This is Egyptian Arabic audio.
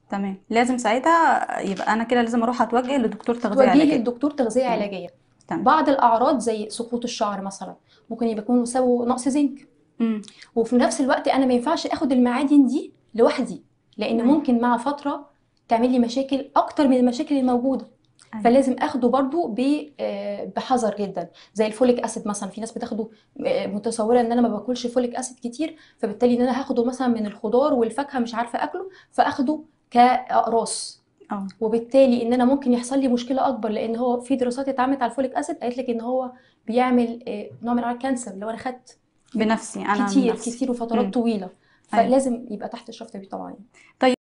تمام لازم ساعتها يبقى انا كده لازم اروح اتوجه لدكتور تغذيه توجهي علاجيه للدكتور تغذيه مم. علاجيه تمام بعض الاعراض زي سقوط الشعر مثلا ممكن يبقى يكون سببه نقص زنك مم. وفي نفس الوقت انا ما ينفعش اخد المعادن دي لوحدي لان أيوة. ممكن مع فتره تعمل لي مشاكل اكتر من المشاكل الموجوده أيوة. فلازم اخده برضو ب- آه، بحذر جدا زي الفوليك اسيد مثلا في ناس بتاخده آه، متصوره ان انا ما باكلش فوليك اسيد كتير فبالتالي ان انا هاخده مثلا من الخضار والفاكهه مش عارفه اكله فاخده كاقراص اه وبالتالي ان انا ممكن يحصل لي مشكله اكبر لان هو في دراسات اتعملت على الفوليك اسيد قالت لك ان هو بيعمل آه، نوع من انواع الكانسر لو انا خدت بنفسي انا من كتير نفسي كتير وفترات مم. طويله أيوة. فلازم يبقى تحت اشراف طبي طبعا